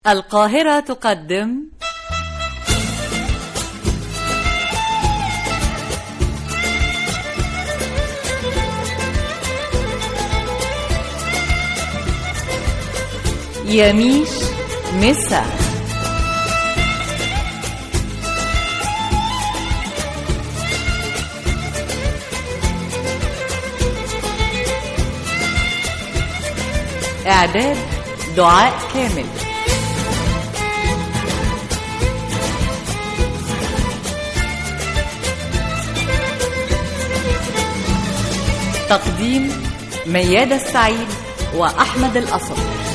القاهرة تقدم يميش مسا إعداد دعاء كامل تقديم ميادة السعيد وأحمد الأصل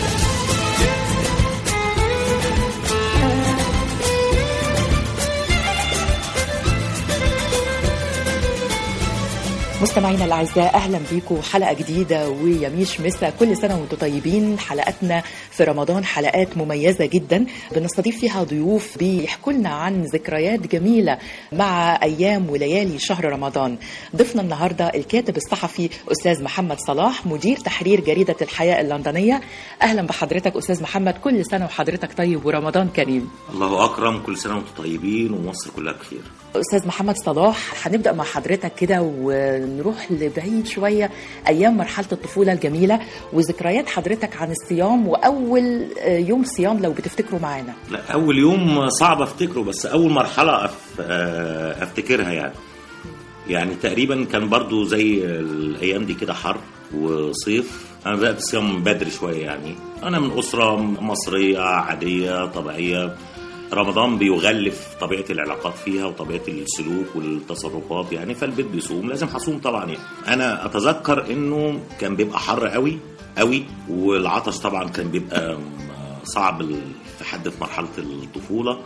مستمعينا الاعزاء اهلا بيكم حلقه جديده ويميش مسا كل سنه وانتم طيبين حلقاتنا في رمضان حلقات مميزه جدا بنستضيف فيها ضيوف بيحكوا لنا عن ذكريات جميله مع ايام وليالي شهر رمضان ضيفنا النهارده الكاتب الصحفي استاذ محمد صلاح مدير تحرير جريده الحياه اللندنيه اهلا بحضرتك استاذ محمد كل سنه وحضرتك طيب ورمضان كريم الله اكرم كل سنه وانتم طيبين ومصر كلها بخير استاذ محمد صلاح هنبدا مع حضرتك كده ونروح لبعيد شويه ايام مرحله الطفوله الجميله وذكريات حضرتك عن الصيام واول يوم صيام لو بتفتكروا معانا لا اول يوم صعب افتكره بس اول مرحله أف... افتكرها يعني يعني تقريبا كان برضو زي الايام دي كده حر وصيف انا بدات الصيام بدري شويه يعني انا من اسره مصريه عاديه طبيعيه رمضان بيغلف طبيعه العلاقات فيها وطبيعه السلوك والتصرفات يعني فالبيت بيصوم لازم هصوم طبعا يعني انا اتذكر انه كان بيبقى حر قوي قوي والعطش طبعا كان بيبقى صعب في حد في مرحله الطفوله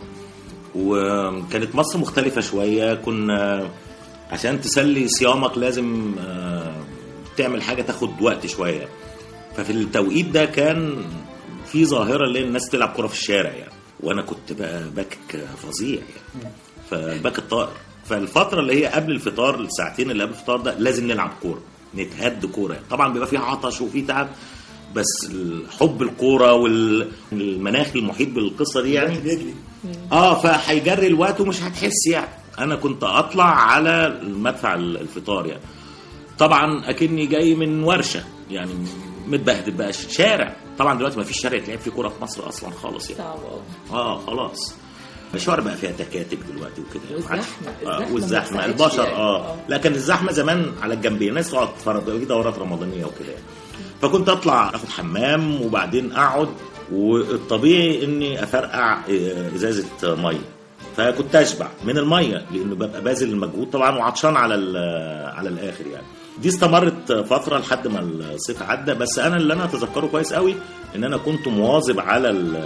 وكانت مصر مختلفه شويه كنا عشان تسلي صيامك لازم تعمل حاجه تاخد وقت شويه ففي التوقيت ده كان في ظاهره اللي الناس تلعب كره في الشارع يعني وانا كنت بقى باكك فظيع يعني فالباك الطائر فالفتره اللي هي قبل الفطار الساعتين اللي قبل الفطار ده لازم نلعب كوره نتهد كوره طبعا بيبقى فيها عطش وفي تعب بس حب الكوره والمناخ المحيط بالقصه دي يعني اه فهيجري الوقت ومش هتحس يعني انا كنت اطلع على مدفع الفطار يعني طبعا اكني جاي من ورشه يعني متبهدل بقى شارع طبعا دلوقتي ما فيش شارع يتلعب فيه كوره في مصر اصلا خالص يعني صعب اه خلاص الشوارع بقى فيها تكاتك دلوقتي وكده والزحمة آه والزحمه البشر يعني. اه لكن الزحمه زمان على الجنبين الناس تقعد تتفرج في دورات رمضانيه وكده يعني. فكنت اطلع اخد حمام وبعدين اقعد والطبيعي اني افرقع ازازه ميه فكنت اشبع من الميه لانه ببقى باذل المجهود طبعا وعطشان على على الاخر يعني دي استمرت فتره لحد ما الصيف عدى بس انا اللي انا اتذكره كويس قوي ان انا كنت مواظب على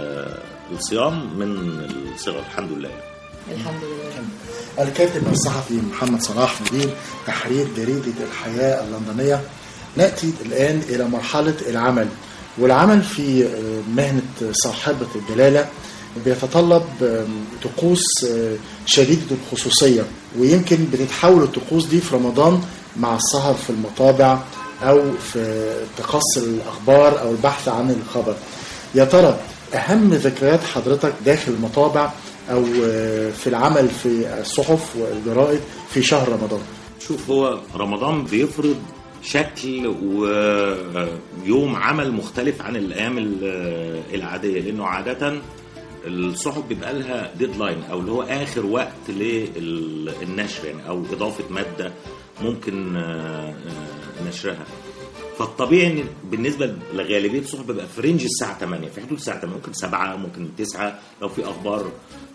الصيام من الصغر الحمد لله الحمد لله الكاتب الصحفي محمد صلاح مدير تحرير جريده الحياه اللندنيه ناتي الان الى مرحله العمل والعمل في مهنه صاحبه الجلاله بيتطلب طقوس شديدة الخصوصية ويمكن بتتحول الطقوس دي في رمضان مع السهر في المطابع أو في تقصي الأخبار أو البحث عن الخبر يا ترى أهم ذكريات حضرتك داخل المطابع أو في العمل في الصحف والجرائد في شهر رمضان شوف هو رمضان بيفرض شكل ويوم عمل مختلف عن الأيام العادية لأنه عادةً الصحف بيبقى لها ديدلاين او اللي هو اخر وقت للنشر يعني او اضافه ماده ممكن نشرها فالطبيعي ان بالنسبه لغالبيه الصحف بيبقى في رينج الساعه 8 في حدود الساعه 8 ممكن 7 ممكن 9 لو في اخبار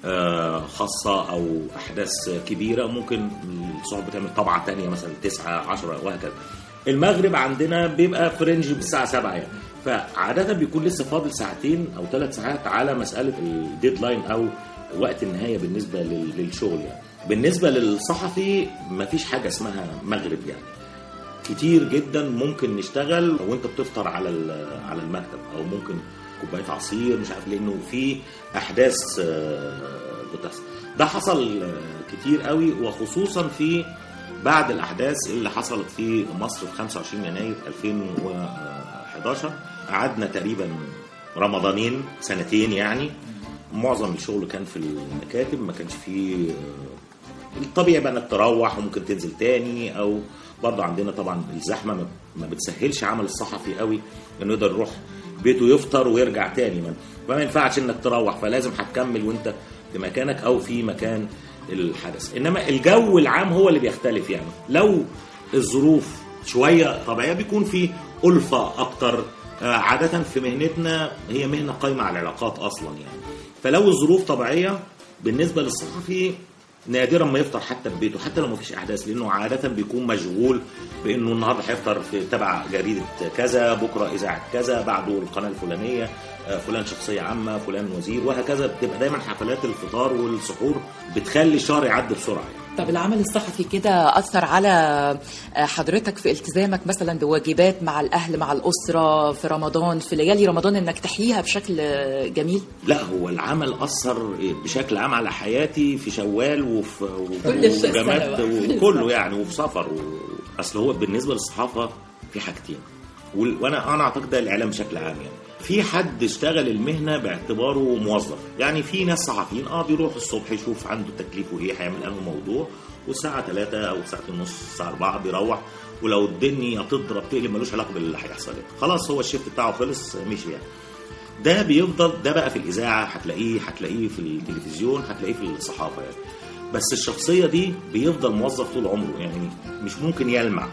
خاصه او احداث كبيره ممكن الصحف بتعمل طبعه ثانيه مثلا 9 10 وهكذا المغرب عندنا بيبقى في رينج بالساعه 7 يعني فعادة بيكون لسه فاضل ساعتين أو ثلاث ساعات على مسألة الديدلاين أو وقت النهاية بالنسبة للشغل يعني. بالنسبة للصحفي مفيش حاجة اسمها مغرب يعني. كتير جدا ممكن نشتغل وانت بتفطر على على المكتب او ممكن كوبايه عصير مش عارف لانه في احداث بتحصل ده حصل كتير قوي وخصوصا في بعد الاحداث اللي حصلت في مصر في 25 يناير 2011 قعدنا تقريبا رمضانين سنتين يعني معظم الشغل كان في المكاتب ما كانش فيه آه، الطبيعي بقى انك تروح وممكن تنزل تاني او برضه عندنا طبعا الزحمه ما- ما بتسهلش عمل الصحفي قوي انه يقدر يروح بيته يفطر ويرجع تاني ما فما ينفعش انك تروح فلازم هتكمل وانت في مكانك او في مكان الحدث انما الجو العام هو اللي بيختلف يعني لو الظروف شويه طبيعيه بيكون في الفه اكتر آه، عاده في مهنتنا هي مهنه قايمه على العلاقات اصلا يعني فلو الظروف طبيعيه بالنسبه للصحفي نادرا ما يفطر حتى في بيته حتى لو ما فيش احداث لانه عاده بيكون مشغول بانه النهارده هيفطر في تبع جريده كذا بكره اذاعه كذا بعده القناه الفلانيه آه، فلان شخصيه عامه فلان وزير وهكذا بتبقى دايما حفلات الفطار والسحور بتخلي الشهر يعدي بسرعه يعني. طب العمل الصحفي كده أثر على حضرتك في التزامك مثلا بواجبات مع الأهل مع الأسرة في رمضان في ليالي رمضان إنك تحييها بشكل جميل لا هو العمل اثر بشكل عام على حياتي في شوال وفي وفي- كل السنة وجماد بقى. وكله يعني وفي سفر و... اصل هو بالنسبه للصحافه في حاجتين وال- وانا انا اعتقد ده الاعلام بشكل عام يعني في حد اشتغل المهنه باعتباره موظف يعني في ناس صحفيين اه بيروح الصبح يشوف عنده تكليفه ايه هيعمل انه موضوع والساعه 3 او ساعه ونص الساعه 4 بيروح ولو الدنيا تضرب تقلب ملوش علاقه باللي هيحصل يعني. خلاص هو الشيفت بتاعه خلص مشي يعني ده بيفضل ده بقى في الاذاعه هتلاقيه هتلاقيه في التلفزيون هتلاقيه في الصحافه يعني بس الشخصيه دي بيفضل موظف طول عمره يعني مش ممكن يلمع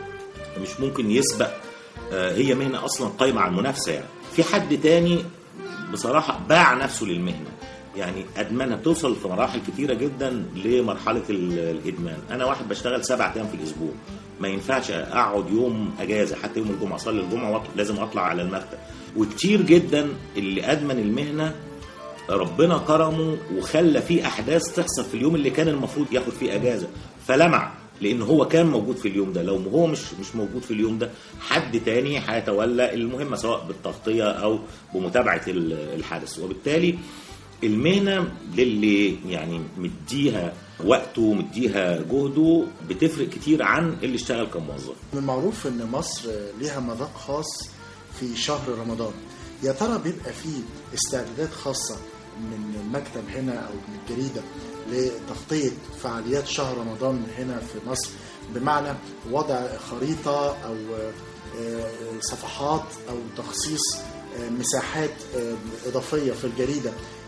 مش ممكن يسبق آه، هي مهنه اصلا قايمه على المنافسه يعني في حد تاني بصراحه باع نفسه للمهنه يعني ادمنها بتوصل في مراحل كتيره جدا لمرحله ال- الادمان انا واحد بشتغل سبع ايام في الاسبوع ما ينفعش اقعد يوم اجازه حتى يوم الجمعه اصلي الجمعه وأط- لازم اطلع على المكتب وكتير جدا اللي ادمن المهنه ربنا كرمه وخلى فيه احداث تحصل في اليوم اللي كان المفروض ياخد فيه اجازه فلمع لان هو كان موجود في اليوم ده لو هو مش مش موجود في اليوم ده حد تاني هيتولى المهمه سواء بالتغطيه او بمتابعه ال- الحدث وبالتالي المهنه للي يعني مديها وقته مديها جهده بتفرق كتير عن اللي اشتغل كموظف من المعروف ان مصر ليها مذاق خاص في شهر رمضان يا ترى بيبقى فيه استعدادات خاصة من المكتب هنا او من الجريدة لتغطية فعاليات شهر رمضان هنا في مصر بمعنى وضع خريطة او آه، صفحات او تخصيص آه، مساحات آه، اضافية في الجريدة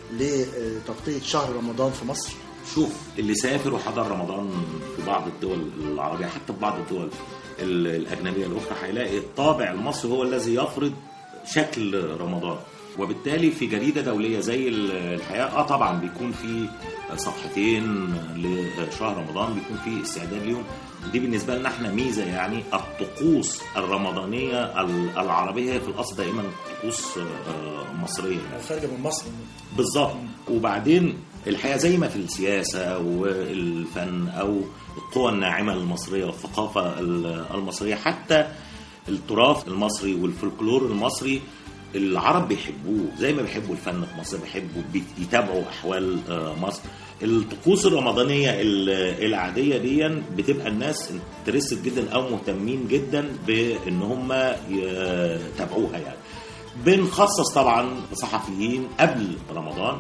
لتغطية شهر رمضان في مصر شوف اللي سافر وحضر رمضان في بعض الدول العربية حتى في بعض الدول ال- الأجنبية الأخرى هيلاقي الطابع المصري هو الذي يفرض شكل رمضان وبالتالي في جريدة دولية زي ال- الحياة اه طبعا بيكون في صفحتين لشهر رمضان بيكون في استعداد ليهم دي بالنسبة لنا احنا ميزة يعني الطقوس الرمضانية ال- العربية هي في الأصل دائما طقوس آه، مصرية يعني. خارجة من مصر بالظبط وبعدين الحقيقه زي ما في السياسه والفن او القوى الناعمه المصريه والثقافه المصريه حتى التراث المصري والفلكلور المصري العرب بيحبوه زي ما بيحبوا الفن في مصر بيحبوا بيتابعوا احوال آه، مصر الطقوس الرمضانيه ال- العاديه دي بتبقى الناس انترستد جدا او مهتمين جدا بان هم يتابعوها يعني بنخصص طبعا صحفيين قبل رمضان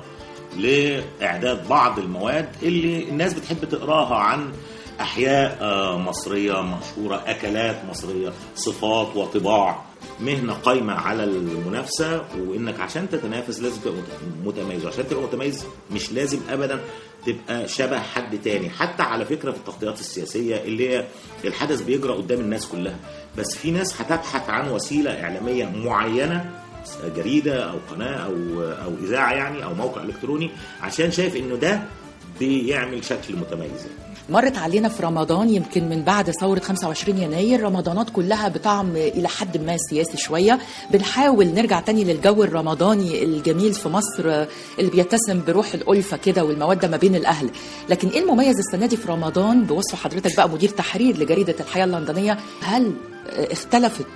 لاعداد بعض المواد اللي الناس بتحب تقراها عن احياء آه، مصريه مشهوره اكلات مصريه صفات وطباع مهنه قايمه على المنافسه وانك عشان تتنافس لازم تبقى مت- متميز وعشان تبقى متميز مش لازم ابدا تبقى شبه حد تاني حتى على فكره في التغطيات السياسيه اللي هي الحدث بيجرى قدام الناس كلها بس في ناس هتبحث عن وسيله اعلاميه معينه جريده او قناه او او اذاعه يعني او موقع الكتروني عشان شايف انه ده بيعمل شكل متميز يعني. مرت علينا في رمضان يمكن من بعد ثورة 25 يناير رمضانات كلها بطعم إلى حد ما سياسي شوية بنحاول نرجع تاني للجو الرمضاني الجميل في مصر اللي بيتسم بروح الألفة كده والمودة ما بين الأهل لكن إيه المميز السنة دي في رمضان بوصف حضرتك بقى مدير تحرير لجريدة الحياة اللندنية هل اختلفت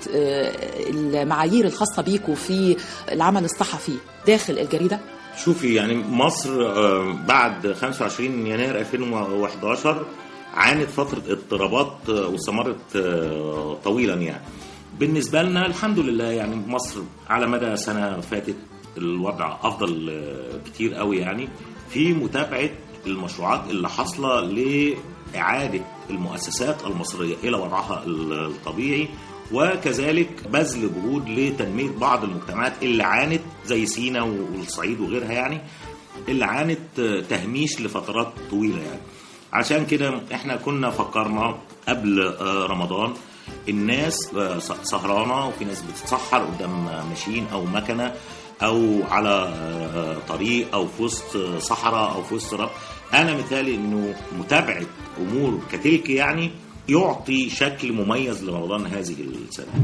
المعايير الخاصة بيكوا في العمل الصحفي داخل الجريدة؟ شوفي يعني مصر آه، بعد 25 يناير 2011 عانت فترة اضطرابات آه، واستمرت آه، طويلا يعني بالنسبة لنا الحمد لله يعني مصر على مدى سنة فاتت الوضع افضل آه، كتير قوي يعني في متابعه المشروعات اللي حاصله لاعاده المؤسسات المصريه الى وضعها الطبيعي وكذلك بذل جهود لتنميه بعض المجتمعات اللي عانت زي سينا والصعيد وغيرها يعني اللي عانت آه، تهميش لفترات طويله يعني عشان كده احنا كنا فكرنا قبل آه، رمضان الناس آه، سهرانه وفي ناس بتتسحر قدام ماشين او مكنه او على آه، طريق او في وسط صحراء او في وسط رب انا مثالي انه متابعه امور كتلك يعني يعطي شكل مميز لرمضان هذه السنه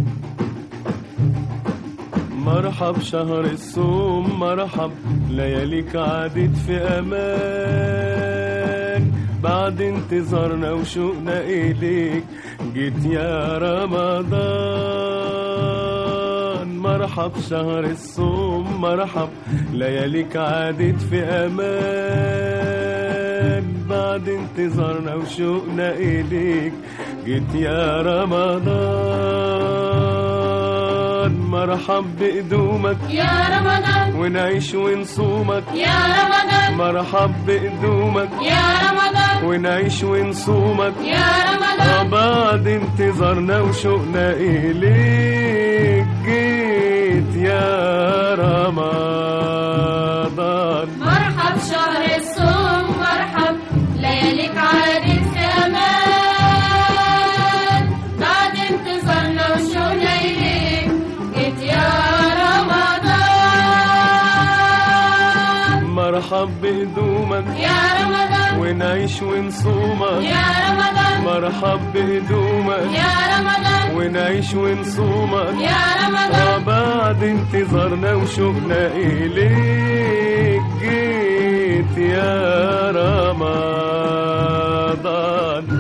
مرحب شهر الصوم مرحب لياليك عادت في امان بعد انتظارنا وشوقنا اليك جيت يا رمضان مرحب شهر الصوم مرحب لياليك عادت في امان بعد انتظارنا وشوقنا اليك جيت يا رمضان مرحب بقدومك يا رمضان ونعيش ونصومك يا رمضان مرحب بقدومك يا رمضان ونعيش ونصومك يا رمضان بعد انتظارنا وشوقنا إليك جيت يا رمضان مرحب شهر الصوم مرحب لياليك عادت في امان بعد انتظارنا وشوقنا اليك جيت يا رمضان مرحب بهدومك يا رمضان ونعيش ونصومك يا رمضان مرحب بهدومك يا رمضان ونعيش ونصومك يا رمضان بعد انتظارنا وشوقنا إليك جيت يا رمضان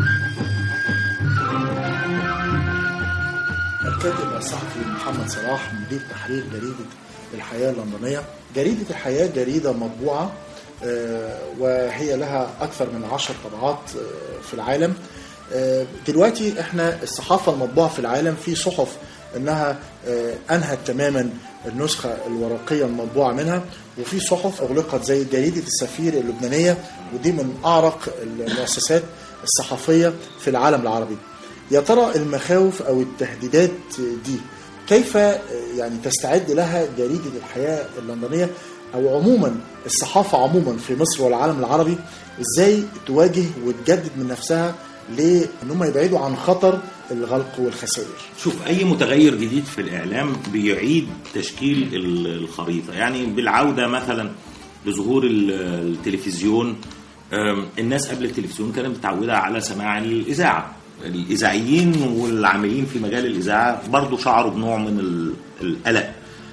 الكاتب الصحفي محمد صلاح مدير تحرير جريدة الحياة اللندنية جريدة الحياة جريدة مطبوعة آه، وهي لها أكثر من عشر طبعات آه، في العالم آه، دلوقتي احنا الصحافة المطبوعة في العالم في صحف انها آه، انهت تماما النسخة الورقية المطبوعة منها وفي صحف اغلقت زي جريدة السفير اللبنانية ودي من اعرق المؤسسات الصحفية في العالم العربي يا ترى المخاوف او التهديدات دي كيف يعني تستعد لها جريده الحياه اللندنيه او عموما الصحافه عموما في مصر والعالم العربي ازاي تواجه وتجدد من نفسها لان هم يبعدوا عن خطر الغلق والخسائر شوف اي متغير جديد في الاعلام بيعيد تشكيل ال- الخريطه يعني بالعوده مثلا لظهور ال- التلفزيون أم، الناس قبل التلفزيون كانت متعوده على سماع الاذاعه الاذاعيين والعاملين في مجال الاذاعه برضو شعروا بنوع من ال- القلق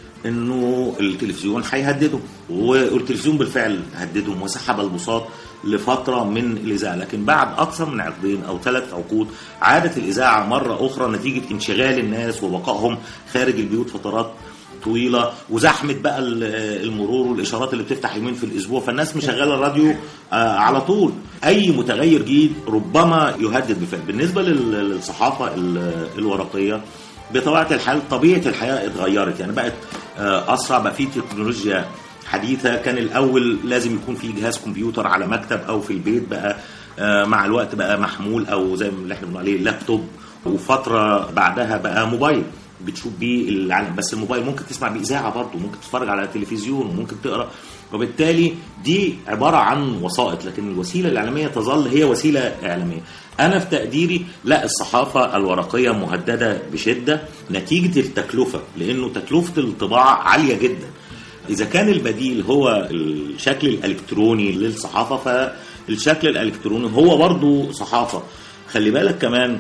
انه التلفزيون هيهددهم والتلفزيون بالفعل هددهم وسحب البساط لفتره من الاذاعه لكن بعد اكثر من عقدين او ثلاث عقود عادت الاذاعه مره اخرى نتيجه انشغال الناس وبقائهم خارج البيوت فترات طويله وزحمه بقى ال- المرور والاشارات اللي بتفتح يومين في الاسبوع فالناس مشغله الراديو آه، على طول اي متغير جديد ربما يهدد بالفعل بالنسبه لل- للصحافه ال- الورقيه بطبيعه الحال طبيعه الحياه اتغيرت يعني بقت آه، اسرع بقى في تكنولوجيا حديثه كان الاول لازم يكون في جهاز كمبيوتر على مكتب او في البيت بقى آه، مع الوقت بقى محمول او زي ما اللي احنا بنقول عليه لابتوب وفتره بعدها بقى موبايل بتشوف بيه العالم بس الموبايل ممكن تسمع بيه اذاعه برضه ممكن تتفرج على تلفزيون وممكن تقرا وبالتالي دي عباره عن وسائط لكن الوسيله الاعلاميه تظل هي وسيله اعلاميه انا في تقديري لا الصحافه الورقيه مهدده بشده نتيجه التكلفه لانه تكلفه الطباعه عاليه جدا اذا كان البديل هو الشكل الالكتروني للصحافه فالشكل الالكتروني هو برضه صحافه خلي بالك كمان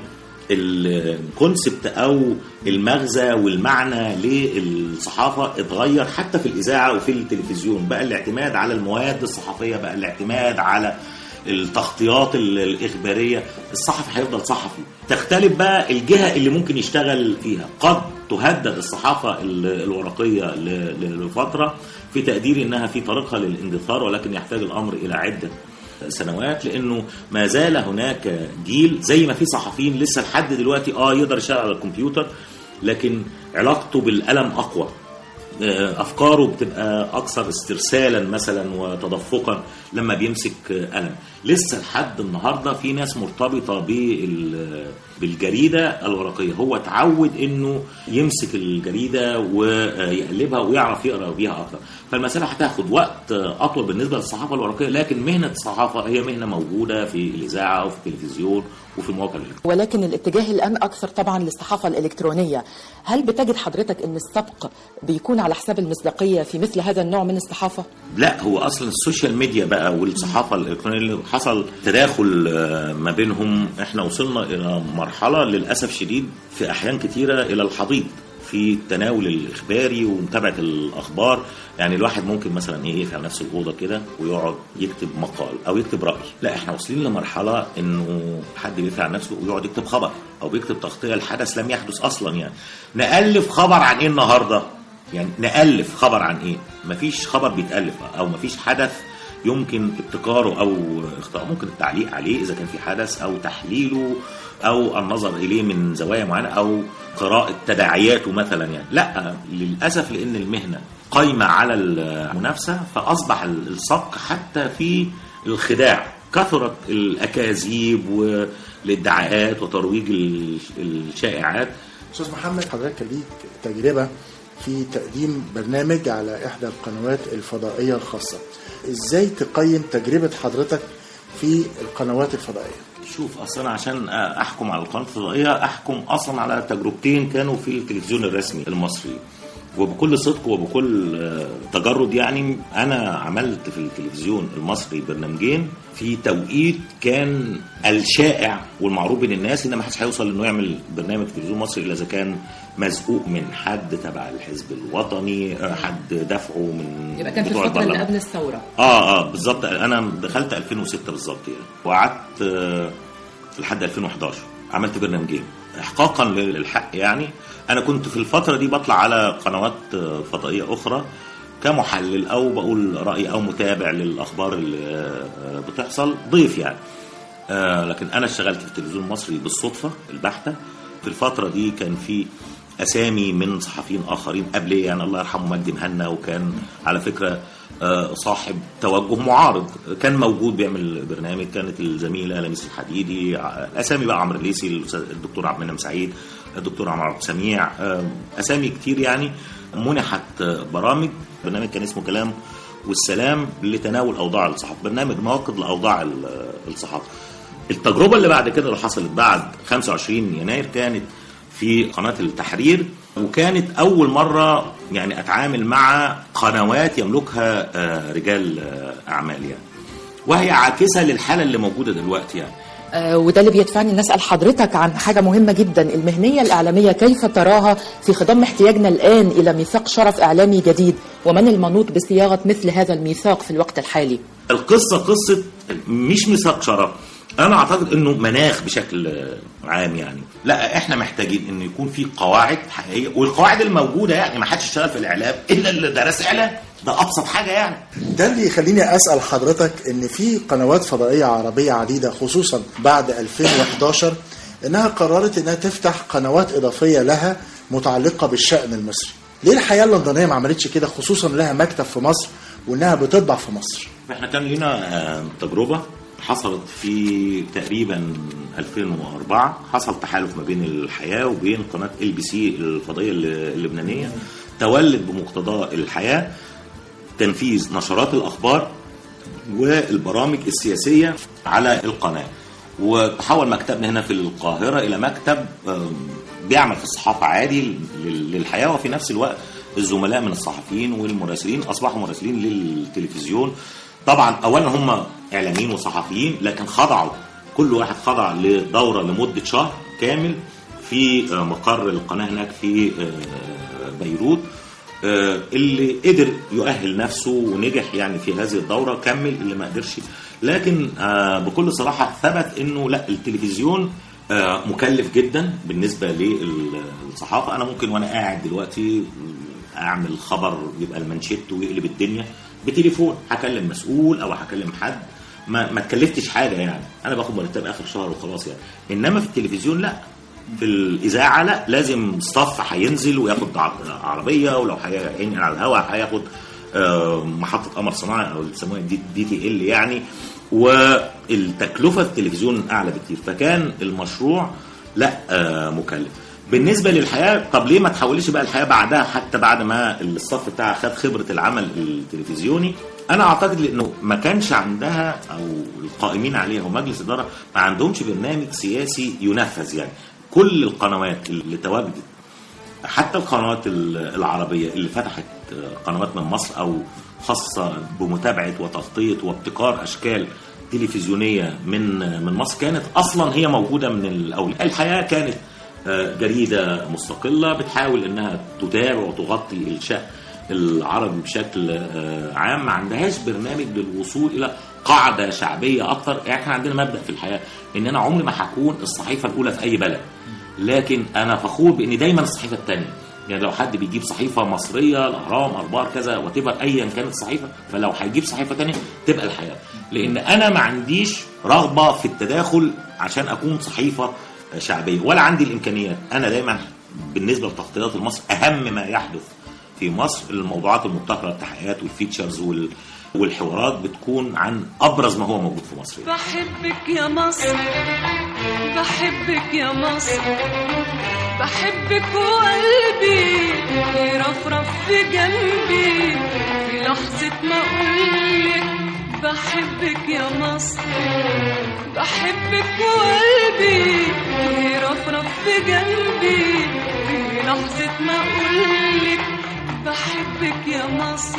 الكونسبت او المغزى والمعنى للصحافه اتغير حتى في الاذاعه وفي التلفزيون بقى الاعتماد على المواد الصحفيه بقى الاعتماد على التغطيات ال- الاخباريه الصحفي هيفضل صحفي تختلف بقى الجهه اللي ممكن يشتغل فيها قد تهدد الصحافه ال- الورقيه ل- ل- لفتره في تقديري انها في طريقها للاندثار ولكن يحتاج الامر الى عده سنوات لانه ما زال هناك جيل زي ما في صحفيين لسه لحد دلوقتي اه يقدر يشتغل على الكمبيوتر لكن علاقته بالقلم اقوى آه، افكاره بتبقى اكثر استرسالا مثلا وتدفقا لما بيمسك آه، قلم لسه لحد النهارده في ناس مرتبطه بال بالجريده الورقيه هو اتعود انه يمسك الجريده ويقلبها ويعرف يقرا بيها اكتر فالمساله هتاخد وقت آه، اطول بالنسبه للصحافه الورقيه لكن مهنه الصحافه هي مهنه موجوده في الاذاعه وفي التلفزيون وفي المواقع الالكترونيه ولكن الاتجاه الآن أكثر طبعا للصحافة الإلكترونية هل بتجد حضرتك أن السبق بيكون على حساب المصداقية في مثل هذا النوع من الصحافة؟ لا هو اصلا السوشيال ميديا بقى والصحافه الالكترونيه اللي حصل تداخل آه، ما بينهم احنا وصلنا الى مرحله للاسف شديد في احيان كتيره الى الحضيض في التناول الاخباري ومتابعه الاخبار يعني الواحد ممكن مثلا ايه يقفل على نفسه الاوضه كده ويقعد يكتب مقال او يكتب راي لا احنا واصلين لمرحله انه حد بيقفل على نفسه ويقعد يكتب خبر او بيكتب تغطيه لحدث لم يحدث اصلا يعني نالف خبر عن ايه النهارده يعني نألف خبر عن ايه مفيش خبر بيتألف او مفيش حدث يمكن ابتكاره او اختراعه ممكن التعليق عليه اذا كان في حدث او تحليله او النظر اليه من زوايا معينه او قراءه تداعياته مثلا يعني لا للاسف لان المهنه قايمه على المنافسه فاصبح السبق حتى في الخداع كثرت الاكاذيب والادعاءات وترويج الشائعات استاذ محمد حضرتك كان ليك تجربه في تقديم برنامج على احدى القنوات الفضائيه الخاصه ازاي تقيم تجربه حضرتك في القنوات الفضائيه شوف اصلا عشان احكم على القناه الفضائيه احكم اصلا على تجربتين كانوا في التلفزيون الرسمي المصري وبكل صدق وبكل آه، تجرد يعني انا عملت في التلفزيون المصري برنامجين في توقيت كان الشائع والمعروف بين الناس ان ما حدش هيوصل انه يعمل برنامج تلفزيون مصري الا اذا كان مزقوق من حد تبع الحزب الوطني آه، حد دفعه من يبقى كان في بتوع الفترة اللي البرلمان. قبل الثورة اه اه بالظبط انا دخلت 2006 بالظبط يعني وقعدت آه، لحد 2011 عملت برنامجين احقاقا للحق يعني انا كنت في الفتره دي بطلع على قنوات آه، فضائيه اخرى كمحلل او بقول راي او متابع للاخبار اللي آه، بتحصل ضيف يعني آه، لكن انا اشتغلت في التلفزيون المصري بالصدفه البحته في الفتره دي كان في اسامي من صحفيين اخرين قبلي يعني الله يرحمه مجدي مهنا وكان على فكره آه، صاحب توجه معارض كان موجود بيعمل برنامج كانت الزميله لميس الحديدي ع- اسامي بقى عمرو الليسي الأستاذ- الدكتور عبد المنعم سعيد الدكتور عمر عبد السميع آه، اسامي كتير يعني منحت آه، برامج برنامج كان اسمه كلام والسلام لتناول اوضاع الصحافه برنامج ناقد لاوضاع ال- الصحافه التجربه اللي بعد كده اللي حصلت بعد 25 يناير كانت في قناه التحرير وكانت اول مره يعني اتعامل مع قنوات يملكها آه، رجال آه، اعمال يعني وهي عاكسه للحاله اللي موجوده دلوقتي يعني آه، وده اللي بيدفعني ان اسال حضرتك عن حاجه مهمه جدا المهنيه الاعلاميه كيف تراها في خضم احتياجنا الان الى ميثاق شرف اعلامي جديد ومن المنوط بصياغه مثل هذا الميثاق في الوقت الحالي القصه قصه مش ميثاق شرف انا اعتقد انه مناخ بشكل آه، عام يعني لا احنا محتاجين ان يكون في قواعد حقيقيه والقواعد الموجوده يعني ما حدش اشتغل في الاعلام الا اللي درس اعلام ده ابسط حاجه يعني ده اللي يخليني اسال حضرتك ان في قنوات فضائيه عربيه عديده خصوصا بعد 2011 انها قررت انها تفتح قنوات اضافيه لها متعلقه بالشان المصري ليه الحياه اللندنيه ما عملتش كده خصوصا لها مكتب في مصر وانها بتطبع في مصر احنا كان لنا آه، تجربة حصلت في تقريبا 2004 حصل تحالف ما بين الحياة وبين قناة ال بي سي الفضائية اللبنانية تولد بمقتضاه الحياة تنفيذ نشرات الأخبار والبرامج السياسية على القناة وتحول مكتبنا هنا في القاهرة إلى مكتب آم، بيعمل في الصحافة عادي لل- للحياة وفي نفس الوقت الزملاء من الصحفيين والمراسلين أصبحوا مراسلين للتلفزيون طبعا أولا هم إعلاميين وصحفيين لكن خضعوا كل واحد خضع لدورة لمدة شهر كامل في آه، مقر القناة هناك في آه، بيروت آه، اللي قدر يؤهل نفسه ونجح يعني في هذه الدورة كمل اللي ما قدرش لكن آه، بكل صراحة ثبت انه لا التلفزيون آه، مكلف جدا بالنسبة للصحافة انا ممكن وانا قاعد دلوقتي اعمل خبر يبقى المانشيت ويقلب الدنيا بتليفون هكلم مسؤول او هكلم حد ما ما تكلفتش حاجه يعني انا باخد مرتب اخر شهر وخلاص يعني انما في التلفزيون لا في الاذاعه لا لازم ستاف هينزل وياخد ع- عربيه ولو هينقل على الهواء هياخد آه، محطه قمر صناعي او اللي بيسموها دي, دي تي ال يعني والتكلفه التلفزيون اعلى بكتير فكان المشروع لا آه، مكلف بالنسبه للحياه طب ليه ما تحولش بقى الحياه بعدها حتى بعد ما الصف بتاعها خد خبره العمل التلفزيوني انا اعتقد لانه ما كانش عندها او القائمين عليها ومجلس اداره ما عندهمش برنامج سياسي ينفذ يعني كل القنوات اللي تواجدت حتى القنوات ال- العربية اللي فتحت قنوات من مصر أو خاصة بمتابعة وتغطية وابتكار أشكال تلفزيونية من من مصر كانت أصلا هي موجودة من الأول الحياة كانت آه، جريدة مستقلة بتحاول إنها تتابع وتغطي الشأن العربي بشكل آه، عام ما عندهاش برنامج للوصول إلى قاعدة شعبية أكتر يعني إحنا عندنا مبدأ في الحياة إن أنا عمري ما هكون الصحيفة الأولى في أي بلد لكن انا فخور بان دايما الصحيفه الثانيه يعني لو حد بيجيب صحيفه مصريه الاهرام اخبار كذا وتبقى ايا كانت الصحيفه فلو هيجيب صحيفه ثانيه تبقى الحياه لان انا ما عنديش رغبه في التداخل عشان اكون صحيفه شعبيه ولا عندي الامكانيات انا دايما بالنسبه لتغطيات مصر اهم ما يحدث في مصر الموضوعات المبتكره التحقيقات والفيتشرز وال والحوارات بتكون عن ابرز ما هو موجود في مصر بحبك يا مصر بحبك يا مصر بحبك وقلبي يرفرف في جنبي في لحظة ما أقولك بحبك يا مصر بحبك وقلبي يرفرف في جنبي في لحظة ما أقولك بحبك يا مصر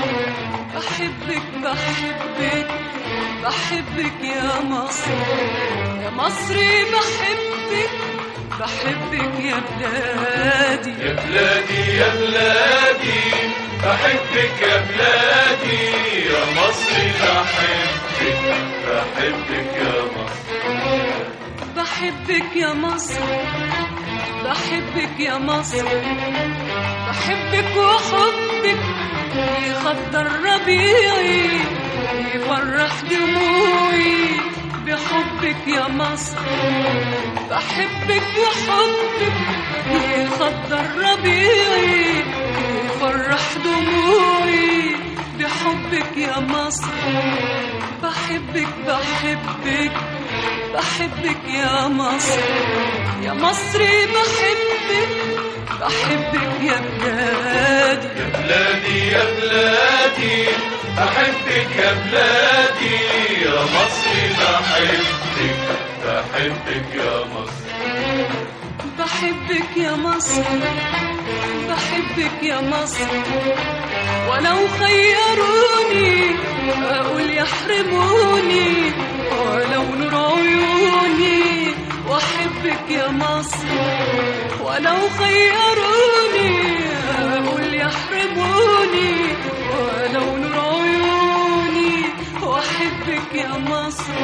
بحبك بحبك بحبك يا مصر يا مصري بحبك بحبك يا بلادي يا بلادي يا بلادي بحبك يا بلادي يا مصري بحبك بحبك يا مصر بحبك يا مصر بحبك يا مصر بحبك وحبك يخضر ربيعي يفرح دموعي بحبك يا مصر بحبك وحبك يخضر ربيعي يفرح دموعي بحبك يا مصر بحبك بحبك بحبك يا مصر يا مصري بحبك بحبك يا بلادي يا بلادي يا بلادي بحبك يا بلادي يا مصري بحبك بحبك يا مصر بحبك يا مصر بحبك يا مصر ولو خيروني اقول يحرموني ولو نور عيوني واحبك يا مصر ولو خيروني اقول يحرموني ولو نور عيوني واحبك يا مصر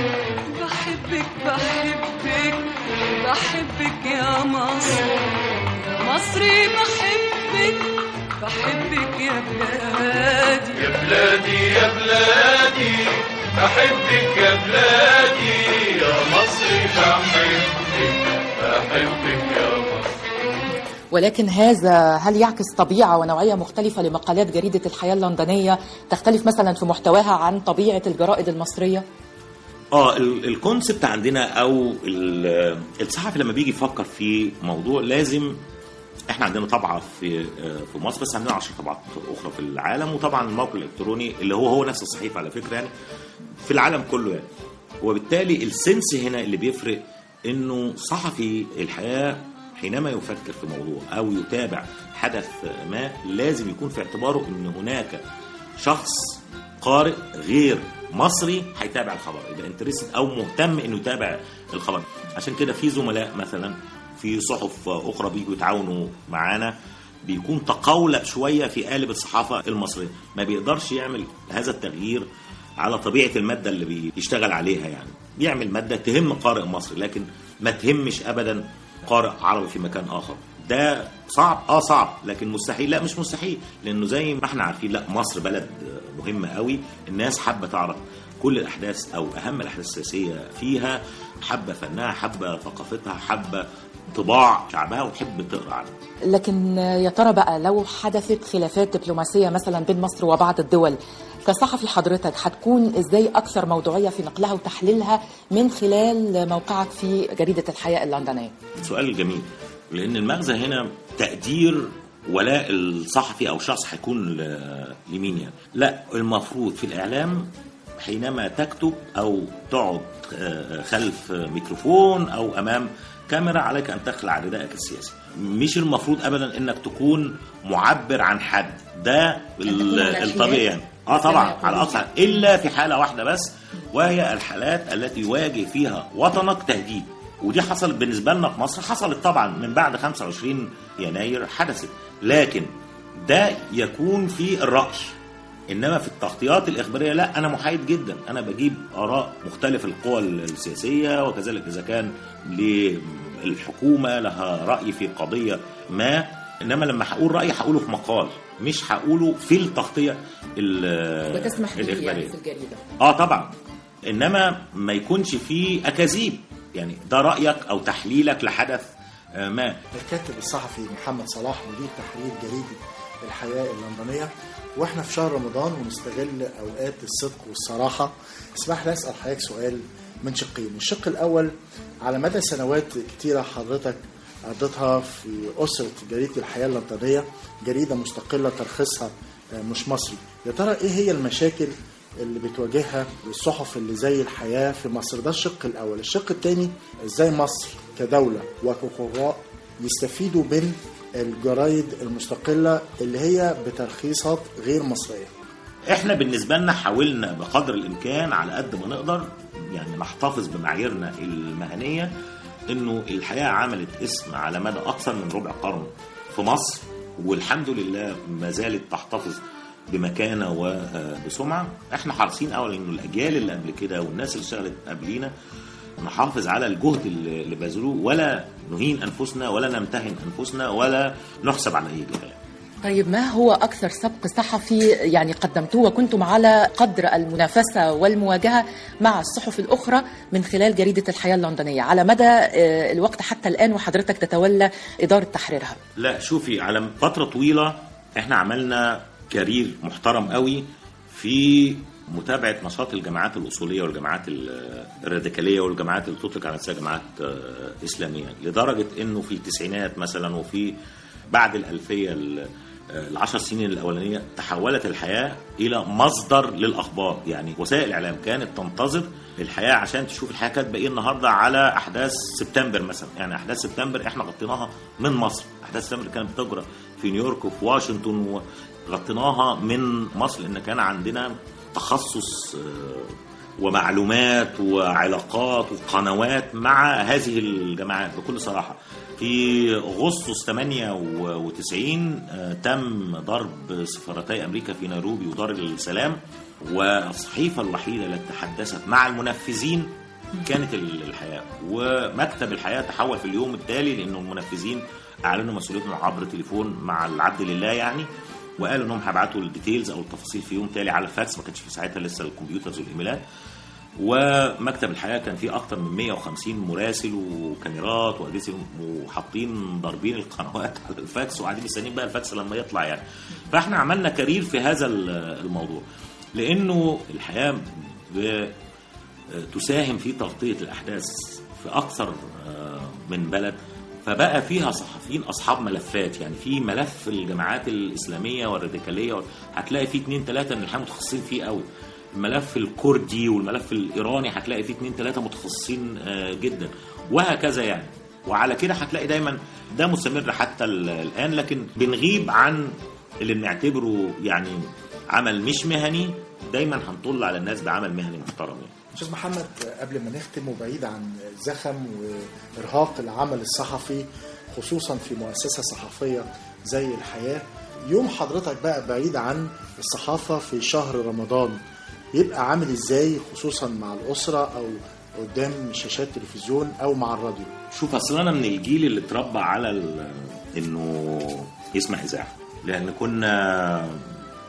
بحبك بحبك بحبك يا مصر يا مصري بحبك بحبك يا بلادي يا بلادي يا بلادي بحبك يا بلادي يا مصري بحبك بحبك يا مصر ولكن هذا هل يعكس طبيعة ونوعية مختلفة لمقالات جريدة الحياة اللندنية تختلف مثلا في محتواها عن طبيعة الجرائد المصرية؟ اه ال- الكونسبت عندنا او ال- الصحفي لما بيجي يفكر في موضوع لازم احنا عندنا طبعه في آه، في مصر بس عندنا 10 طبعات اخرى في العالم وطبعا الموقع الالكتروني اللي هو هو نفس الصحيفه على فكره يعني في العالم كله يعني وبالتالي السنس هنا اللي بيفرق انه صحفي الحياه حينما يفكر في موضوع او يتابع حدث ما لازم يكون في اعتباره ان هناك شخص قارئ غير مصري هيتابع الخبر يبقى انترستد او مهتم انه يتابع الخبر عشان كده في زملاء مثلا في صحف اخرى بيجوا يتعاونوا معانا بيكون تقولب شويه في قالب الصحافه المصريه ما بيقدرش يعمل هذا التغيير على طبيعه الماده اللي بيشتغل عليها يعني بيعمل ماده تهم قارئ مصري لكن ما تهمش ابدا قارئ عربي في مكان اخر ده صعب اه صعب لكن مستحيل لا مش مستحيل لانه زي ما احنا عارفين لا مصر بلد مهمه قوي الناس حابه تعرف كل الاحداث او اهم الاحداث السياسيه فيها حابه فنها حابه ثقافتها حابه طباع شعبها وتحب تقرا عنها لكن يا ترى بقى لو حدثت خلافات دبلوماسية مثلا بين مصر وبعض الدول كصحفي حضرتك هتكون ازاي اكثر موضوعية في نقلها وتحليلها من خلال موقعك في جريدة الحياة اللندنية سؤال جميل لان المغزى هنا تقدير ولاء الصحفي او الشخص هيكون ل- لمين يعني لا المفروض في الاعلام حينما تكتب او تقعد آه، خلف ميكروفون او امام كاميرا عليك ان تخلع ردائك السياسي مش المفروض ابدا انك تكون معبر عن حد ده ال- على الطبيعي يعني اه طبعا على اقصى الا في حاله واحده بس وهي الحالات التي يواجه فيها وطنك تهديد ودي حصلت بالنسبه لنا في مصر حصلت طبعا من بعد 25 يناير حدثت لكن ده يكون في الراي انما في التغطيات الاخباريه لا انا محايد جدا انا بجيب اراء مختلف القوى السياسيه وكذلك اذا كان للحكومه لها راي في قضيه ما انما لما هقول رايي هقوله في مقال مش هقوله في التغطيه ال- وتسمح به يعني الاخباريه في الجريدة اه طبعا انما ما يكونش فيه اكاذيب يعني ده رايك او تحليلك لحدث آه، ما الكاتب الصحفي محمد صلاح مدير تحرير جريدة الحياة اللندنية واحنا في شهر رمضان ونستغل اوقات الصدق والصراحة اسمح لي اسأل حضرتك سؤال من شقين الشق الاول على مدى سنوات كتيرة حضرتك قضيتها في أسرة جريدة الحياة اللندنية جريدة مستقلة ترخيصها آه، مش مصري يا ترى ايه هي المشاكل اللي بتواجهها الصحف اللي زي الحياة في مصر ده الشق الأول الشق الثاني ازاي مصر كدولة وكقراء يستفيدوا من الجرايد المستقلة اللي هي بترخيصات غير مصرية احنا بالنسبه لنا حاولنا بقدر الامكان على قد ما نقدر يعني نحتفظ بمعاييرنا المهنيه انه الحياه عملت اسم على مدى اكثر من ربع قرن في مصر والحمد لله ما زالت تحتفظ بمكانه وبسمعه احنا حريصين اولا انه الاجيال اللي قبل كده والناس اللي اشتغلت قبلينا نحافظ على الجهد اللي اللي بذلوه ولا نهين انفسنا ولا نمتهن انفسنا ولا نحسب على اي جهه طيب ما هو أكثر سبق صحفي يعني قدمتوه وكنتم على قدر المنافسة والمواجهة مع الصحف الأخرى من خلال جريدة الحياة اللندنية على مدى آه، الوقت حتى الآن وحضرتك تتولى إدارة تحريرها لا شوفي على فترة طويلة احنا عملنا كارير محترم قوي في متابعة نشاط الجماعات الأصولية والجماعات ال- الراديكالية والجماعات اللي تطلق على نفسها جماعات آه، إسلامية لدرجة إنه في التسعينات مثلا وفي بعد الألفية ال- آه، العشر سنين الأولانية تحولت الحياة إلى مصدر للأخبار يعني وسائل الإعلام كانت تنتظر الحياة عشان تشوف الحياة كاتبة إيه النهاردة على أحداث سبتمبر مثلا يعني أحداث سبتمبر إحنا غطيناها من مصر أحداث سبتمبر كانت بتجرى في نيويورك وفي واشنطن وغطيناها من مصر لأن كان عندنا تخصص آه، ومعلومات وعلاقات وقنوات مع هذه الجماعات بكل صراحة في أغسطس 98 آه، تم ضرب سفارتي أمريكا في نيروبي ودار السلام والصحيفة الوحيدة التي تحدثت مع المنفذين كانت ال- الحياة ومكتب الحياة تحول في اليوم التالي لأنه المنفذين أعلنوا مسؤوليتهم عبر تليفون مع العبد لله يعني وقالوا انهم هيبعتوا الديتيلز او التفاصيل في يوم تالي على الفاكس ما كانش في ساعتها لسه الكمبيوترز والايميلات ومكتب الحياه كان فيه اكتر من 150 مراسل وكاميرات واجهزه وحاطين ضاربين القنوات على الفاكس وقاعدين مستنيين بقى الفاكس لما يطلع يعني فاحنا عملنا كارير في هذا ال- الموضوع لانه الحياه ب- تساهم في تغطيه الاحداث في اكثر آه، من بلد فبقى فيها صحفيين اصحاب ملفات يعني في ملف الجماعات الاسلاميه والراديكاليه هتلاقي فيه اثنين ثلاثه من الحقيقه متخصصين فيه قوي الملف الكردي والملف الايراني هتلاقي فيه اثنين ثلاثه متخصصين آه، جدا وهكذا يعني وعلى كده هتلاقي دايما ده مستمر حتى ال- الان لكن بنغيب عن اللي بنعتبره يعني عمل مش مهني دايما هنطل على الناس بعمل مهني محترم يعني. استاذ محمد قبل ما نختم وبعيد عن زخم وارهاق العمل الصحفي خصوصا في مؤسسه صحفيه زي الحياه يوم حضرتك بقى بعيد عن الصحافه في شهر رمضان يبقى عامل ازاي خصوصا مع الاسره او قدام شاشات تلفزيون او مع الراديو شوف اصل انا من الجيل اللي اتربى على ال- انه يسمع اذاعه لان كنا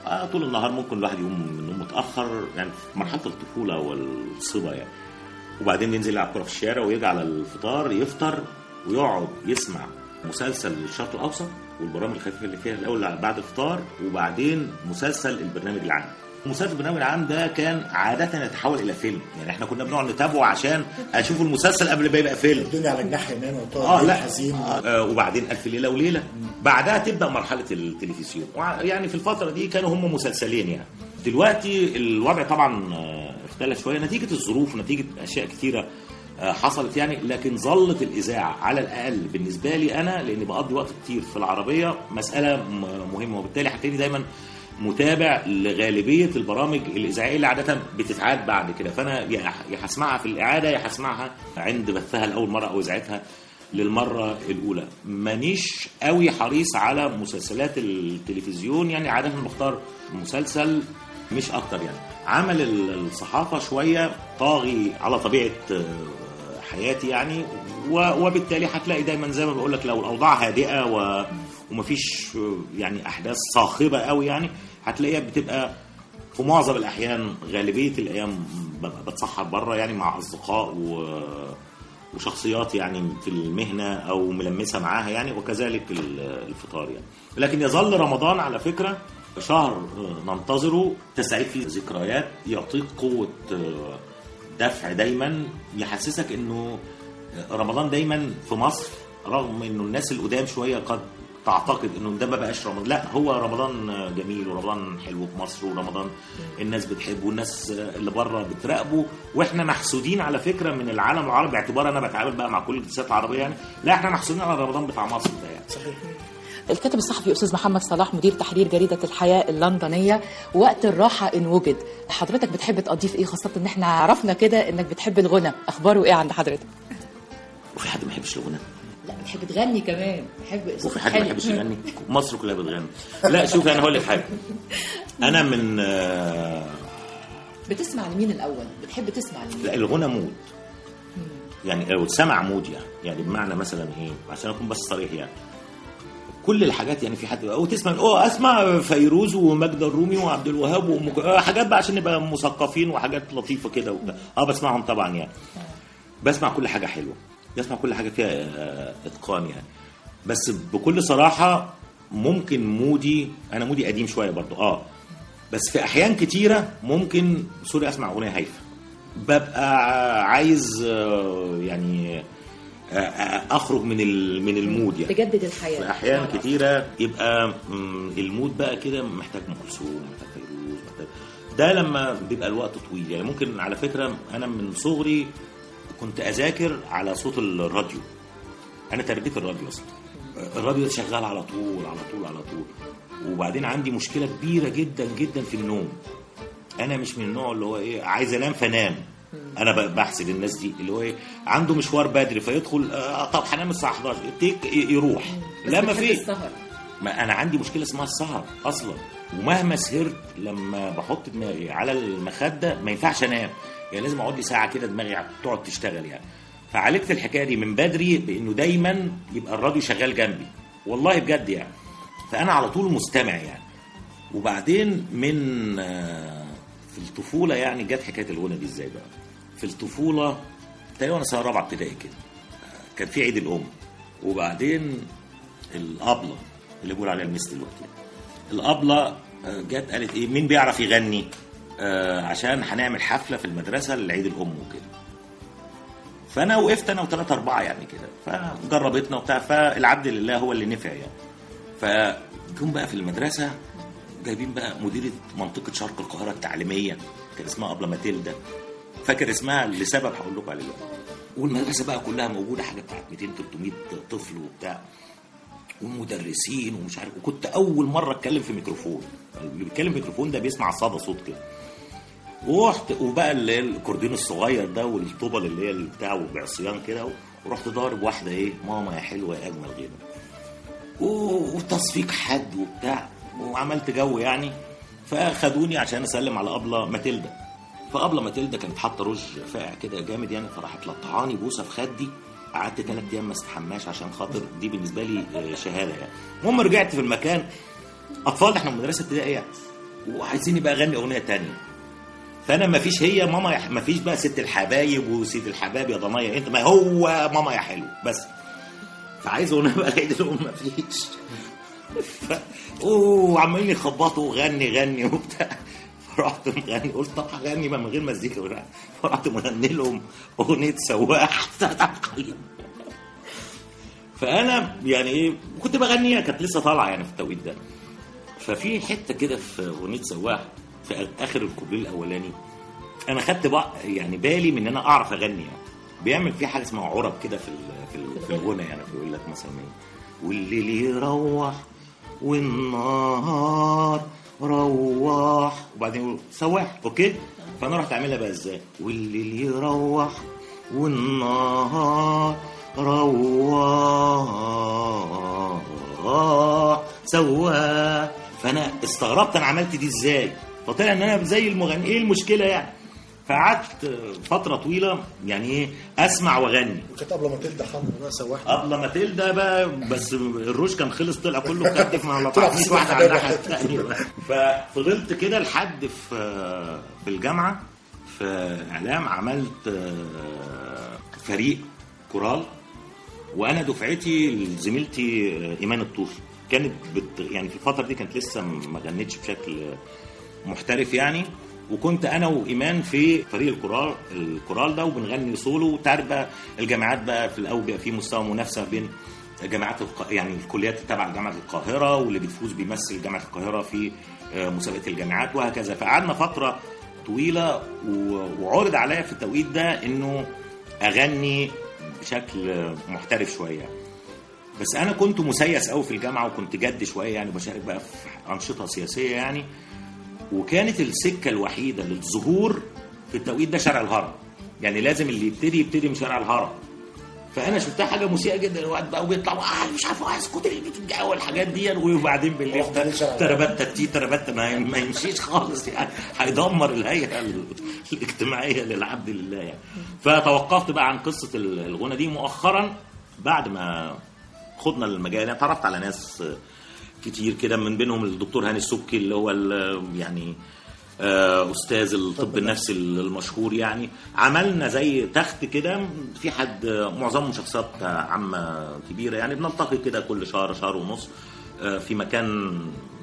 آه طول النهار ممكن الواحد يقوم من النوم متاخر يعني في مرحله الطفوله والصبا يعني وبعدين ينزل يلعب كوره في الشارع ويرجع على الفطار يفطر ويقعد يسمع مسلسل الشرق الاوسط والبرامج الخفيفه اللي فيها الاول بعد الفطار وبعدين مسلسل البرنامج العام مسلسل البرنامج العام ده كان عادة يتحول إلى فيلم، يعني احنا كنا بنقعد نتابعه عشان أشوف المسلسل قبل ما يبقى فيلم. الدنيا على جناح يمين وطار اه لا حزين آه وبعدين ألف ليلة وليلة بعدها تبدأ مرحلة التلفزيون وع- يعني في الفترة دي كانوا هم مسلسلين يعني دلوقتي الوضع طبعا آه، اختلف شوية نتيجة الظروف ونتيجة أشياء كتيرة آه، حصلت يعني لكن ظلت الإذاعة على الأقل بالنسبة لي أنا لأني بقضي وقت كتير في العربية مسألة م- مهمة وبالتالي هتلاقيني دايما متابع لغالبيه البرامج الاذاعيه اللي عاده بتتعاد بعد كده فانا يا يا هسمعها في الاعاده يا هسمعها عند بثها لاول مره او اذاعتها للمره الاولى مانيش قوي حريص على مسلسلات التلفزيون يعني عاده بختار مسلسل مش اكتر يعني عمل ال- الصحافه شويه طاغي على طبيعه آه، حياتي يعني و- وبالتالي هتلاقي دايما زي ما بقول لك لو الاوضاع هادئه و ومفيش آه، يعني احداث صاخبه قوي يعني هتلاقيها بتبقى في معظم الاحيان غالبيه الايام ببقى بتسحر بره يعني مع اصدقاء و وشخصيات يعني في المهنه او ملمسه معاها يعني وكذلك ال- الفطار يعني لكن يظل رمضان على فكره شهر آه، ننتظره تستعيد فيه ذكريات يعطيك قوه آه، دفع دايما يحسسك انه رمضان دايما في مصر رغم انه الناس القدام شويه قد تعتقد انه ده ما بقاش رمضان لا هو رمضان جميل ورمضان حلو في مصر ورمضان الناس بتحبه والناس اللي بره بتراقبه واحنا محسودين على فكره من العالم العربي باعتبار انا بتعامل بقى مع كل الجنسيات العربيه يعني لا احنا محسودين على رمضان بتاع مصر ده يعني صحيح الكاتب الصحفي استاذ محمد صلاح مدير تحرير جريده الحياه اللندنيه وقت الراحه ان وجد حضرتك بتحب تقضيه في ايه خاصه ان احنا عرفنا كده انك بتحب الغنى اخباره ايه عند حضرتك وفي حد ما يحبش الغنى لا بتحب تغني كمان بتحب وفي حد ما يحبش يغني مصر كلها بتغني لا شوف انا هقول لك حاجه انا من آه، بتسمع لمين الاول بتحب تسمع لمين لا الغنى مود يعني لو سمع مود يعني يعني بمعنى مثلا ايه عشان اكون بس صريح يعني كل الحاجات يعني في حد او تسمع اوه اسمع فيروز وماجدة الرومي وعبد الوهاب وأم ك- آه، حاجات بقى عشان نبقى مثقفين وحاجات لطيفه كده وبتاع اه بسمعهم طبعا يعني بسمع كل حاجه حلوه بسمع كل حاجه فيها آه، اتقان يعني بس بكل صراحه ممكن مودي انا مودي قديم شويه برضو اه بس في احيان كتيره ممكن سوري اسمع اغنيه هايفه ببقى عايز آه، يعني آه، آه، اخرج من ال- من المود يعني تجدد الحياه في احيان كتيره يبقى مم، المود بقى كده محتاج ام كلثوم محتاج فيروز محتاج ده لما بيبقى الوقت طويل يعني ممكن على فكره انا من صغري كنت اذاكر على صوت الراديو انا تربيت الراديو اصلا الراديو ده شغال على طول على طول على طول وبعدين عندي مشكله كبيره جدا جدا في النوم انا مش من النوع اللي هو ايه عايز انام فنام انا ب- بحسد الناس دي اللي هو ايه عنده مشوار بدري فيدخل آه طب هنام الساعه 11 تيك ي- يروح لا ما في السهر ما انا عندي مشكله اسمها السهر اصلا ومهما سهرت لما بحط دماغي على المخده ما ينفعش انام يعني لازم اقعد لي ساعه كده دماغي تقعد تشتغل يعني فعالجت الحكايه دي من بدري بانه دايما يبقى الراديو شغال جنبي والله بجد يعني فانا على طول مستمع يعني وبعدين من آه، في الطفوله يعني جت حكايه الغنى دي ازاي بقى في الطفوله تقريبا وانا سنه رابعه ابتدائي كده آه، كان في عيد الام وبعدين الابله اللي بيقول عليها المس دلوقتي الابله آه، جت قالت ايه مين بيعرف يغني آه عشان هنعمل حفله في المدرسه لعيد الام وكده فانا وقفت انا وثلاثه اربعه يعني كده فجربتنا وبتاع فالعبد لله هو اللي نفع يعني فجم بقى في المدرسه جايبين بقى مديره منطقه شرق القاهره التعليميه كان اسمها ابله ماتيلدا فاكر اسمها لسبب هقول لكم عليه دلوقتي. والمدرسه بقى كلها موجوده حاجه بتاعت 200 300 طفل وبتاع ومدرسين ومش عارف وكنت اول مره اتكلم في ميكروفون اللي بيتكلم في ميكروفون ده بيسمع صدى صوت كده ورحت وبقى اللي هي الاكورديون الصغير ده والطبل اللي هي اللي بتاعه بعصيان كده ورحت ضارب واحده ايه ماما يا حلوه يا اجمل غيره و- وتصفيق حد وبتاع وعملت جو يعني فخدوني عشان اسلم على ابله ماتيلدا فابله ماتيلدا كانت حاطه رج فاقع كده جامد يعني فراحت لطعاني بوسه في خدي قعدت ثلاث ايام ما استحماش عشان خاطر دي بالنسبه لي آه، شهاده يعني المهم رجعت في المكان اطفال احنا في مدرسه ابتدائيه يعني وعايزين يبقى اغني اغنيه تانية فانا ما فيش هي ماما يح... ما فيش بقى ست الحبايب وسيد الحباب يا ضنايا انت ما هو ماما يا حلو بس فعايز اغنيه بقى العيد الام ما فيش ف... اوه عمالين يخبطوا وغني غني وبتاع فرحت مغني قلت طب هغني بقى من غير مزيكا ولا فرحت مغني لهم اغنيه سواح بتاعت عبد الحليم فانا يعني ايه كنت بغنيها كانت لسه طالعه يعني في التوقيت ده ففي حته كده في اغنيه سواح في اخر الكوبليه الاولاني انا خدت بقى يعني بالي من ان انا اعرف اغني يعني بيعمل في حاجه اسمها عرب كده في ال- في ال- في الغنى يعني بيقول لك مثلا ايه والليل يروح والنهار روح وبعدين يقول سواح اوكي فانا رحت اعملها بقى ازاي والليل يروح والنهار روح سواح فانا استغربت انا عملت دي ازاي فطلع ان انا زي المغني ايه المشكله يعني فقعدت فتره طويله يعني ايه اسمع واغني وكانت قبل ما تلدى حمرا بقى سواح قبل ما تلدى بقى بس الروش كان خلص طلع كله كتف ما طلع لطعنيش في واحده السباحة على الناحيه بقى. الثانيه ففضلت كده لحد في في الجامعه في اعلام عملت آه، فريق كورال وانا دفعتي زميلتي ايمان الطوفي كانت بت يعني في الفتره دي كانت لسه ما غنتش بشكل محترف يعني وكنت انا وايمان في فريق الكورال الكورال ده وبنغني سولو وتعرف بقى الجامعات بقى في الاول بيبقى في مستوى منافسه بين جامعات الق... يعني الكليات تبع جامعه القاهره واللي بتفوز بيمثل جامعه القاهره في آه، مسابقه الجامعات وهكذا فقعدنا فتره طويله و... وعرض عليا في التوقيت ده انه اغني بشكل محترف شويه بس انا كنت مسيس قوي في الجامعه وكنت جد شويه يعني بشارك بقى في انشطه سياسيه يعني وكانت السكه الوحيده للظهور في التوقيت ده شارع الهرم يعني لازم اللي يبتدي يبتدي من شارع الهرم فانا شفتها حاجه مسيئه جدا الوقت بقى وبيطلع آه مش عارف آه، اسكت اللي بتتجاوب والحاجات دي وبعدين بالليل واحد من شارع الهرم. تربت تي تربت ما, ما يمشيش خالص يعني هيدمر الهيئه ال- الاجتماعيه للعبد لله يعني فتوقفت بقى عن قصه ال- الغنى دي مؤخرا بعد ما خدنا المجال يعني تعرفت على ناس كتير كده من بينهم الدكتور هاني السبكي اللي هو ال- يعني آه، استاذ الطب النفسي المشهور يعني عملنا زي تخت كده في حد معظمهم شخصيات عامه كبيره يعني بنلتقي كده كل شهر شهر ونص آه، في مكان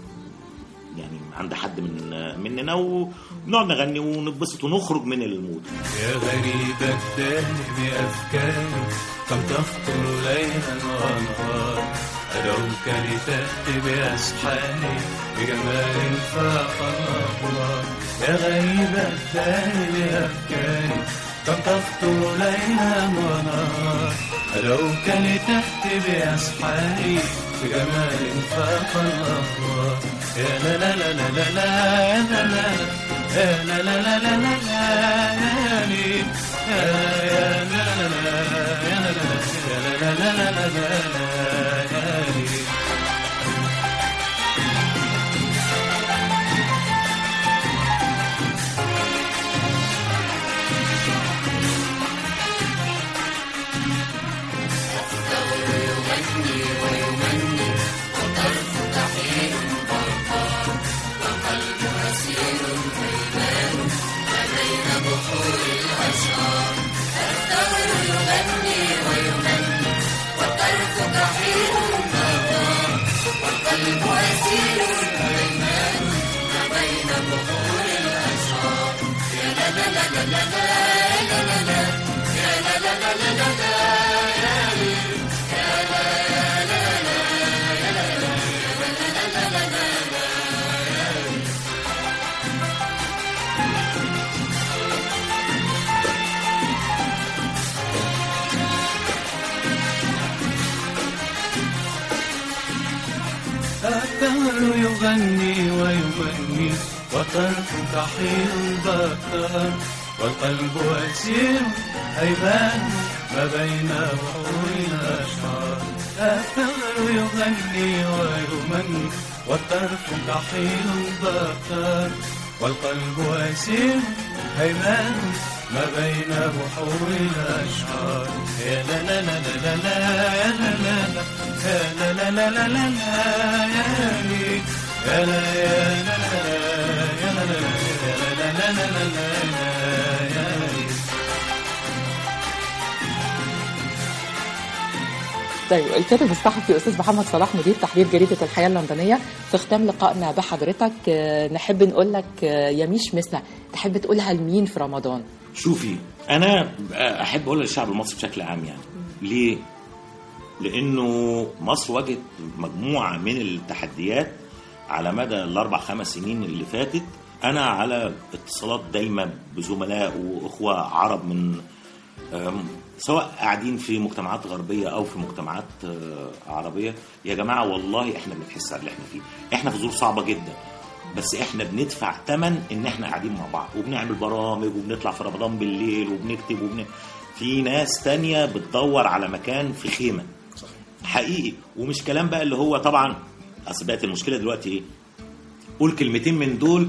يعني عند حد من مننا وبنقعد نغني ونتبسط ونخرج من المود يا غريب الدهر بأفكاري كم تخطر ليلا ونهار أدعوك لتأتي بأسحاري بجمال فاق الأبواب يا غريب الدهر بأفكاري كم تخطر ليلا ونهار أدعوك لتأتي بأسحاري بجمال فاق الأبواب يا لا لا لا لا لا لا يا لا لا يا لا لا لا لا لا لا لي. يا يا لا لا لا يا لا لا لا يا لا لا لا لا لا لا لي. الدهر يغني ويغني وطرفك حين بكر والقلب أسير هيبان ما بين بحور الأشعار الدهر يغني ويغني والطرف حين بكر والقلب أسير هيمان ما بين بحور الأشعار يا لا لا لا لا لا لا يا لا لا لا يا لا لا لا لا لا لا يا لي يا لا يا لا لا طيب الكاتب الصحفي استاذ محمد صلاح مدير تحرير جريده الحياه اللندنيه في ختام لقائنا بحضرتك آه، نحب نقول لك آه، يا ميش مسا تحب تقولها لمين في رمضان؟ شوفي انا احب اقول للشعب المصري بشكل عام يعني ليه لانه مصر واجهت مجموعه من التحديات على مدى الاربع خمس سنين اللي فاتت انا على اتصالات دايما بزملاء واخوه عرب من أم، سواء قاعدين في مجتمعات غربيه او في مجتمعات آه، عربيه يا جماعه والله احنا بنحس على اللي احنا فيه احنا في ظروف صعبه جدا بس احنا بندفع ثمن ان احنا قاعدين مع بعض وبنعمل برامج وبنطلع في رمضان بالليل وبنكتب وبن... في ناس تانية بتدور على مكان في خيمه حقيقي ومش كلام بقى اللي هو طبعا اصل بقت المشكله دلوقتي ايه قول كلمتين من دول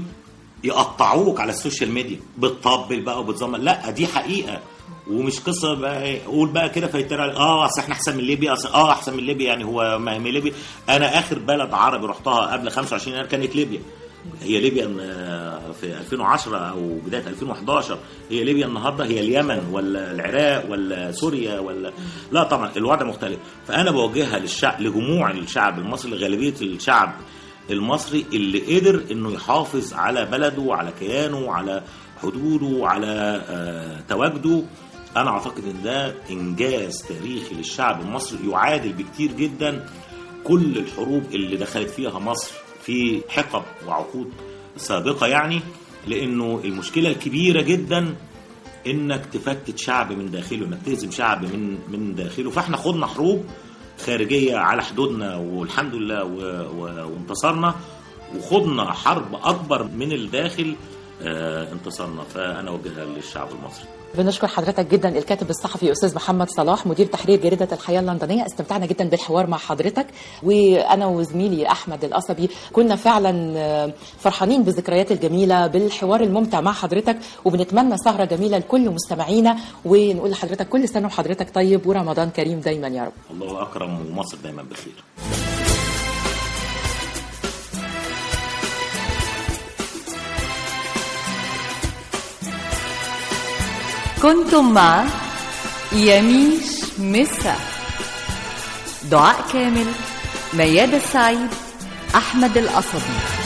يقطعوك على السوشيال ميديا بتطبل بقى وبتزمر لا دي حقيقه ومش قصه بقى إيه، قول بقى كده فيترى اه اصل احنا احسن من ليبيا اصل اه احسن من ليبيا يعني هو ما هي من ليبيا انا اخر بلد عربي رحتها قبل 25 يناير كانت ليبيا هي ليبيا آه، في 2010 او بدايه 2011 هي ليبيا النهارده هي اليمن ولا العراق ولا سوريا ولا لا طبعا الوضع مختلف فانا بوجهها للشعب لجموع الشعب المصري لغالبيه الشعب المصري اللي قدر انه يحافظ على بلده وعلى كيانه وعلى حدوده وعلى آه، تواجده انا اعتقد ان ده انجاز تاريخي للشعب المصري يعادل بكتير جدا كل الحروب اللي دخلت فيها مصر في حقب وعقود سابقه يعني لانه المشكله الكبيره جدا انك تفتت شعب من داخله انك تهزم شعب من من داخله فاحنا خضنا حروب خارجيه على حدودنا والحمد لله و... و... وانتصرنا وخضنا حرب اكبر من الداخل آه انتصرنا فانا اوجهها للشعب المصري بنشكر حضرتك جدا الكاتب الصحفي استاذ محمد صلاح مدير تحرير جريده الحياه اللندنيه استمتعنا جدا بالحوار مع حضرتك وانا وزميلي احمد القصبي كنا فعلا آه، فرحانين بالذكريات الجميله بالحوار الممتع مع حضرتك وبنتمنى سهره جميله لكل مستمعينا ونقول لحضرتك كل سنه وحضرتك طيب ورمضان كريم دايما يا رب الله اكرم ومصر دايما بخير كنتم مع يميش مسا دعاء كامل ميادة السعيد أحمد القصبي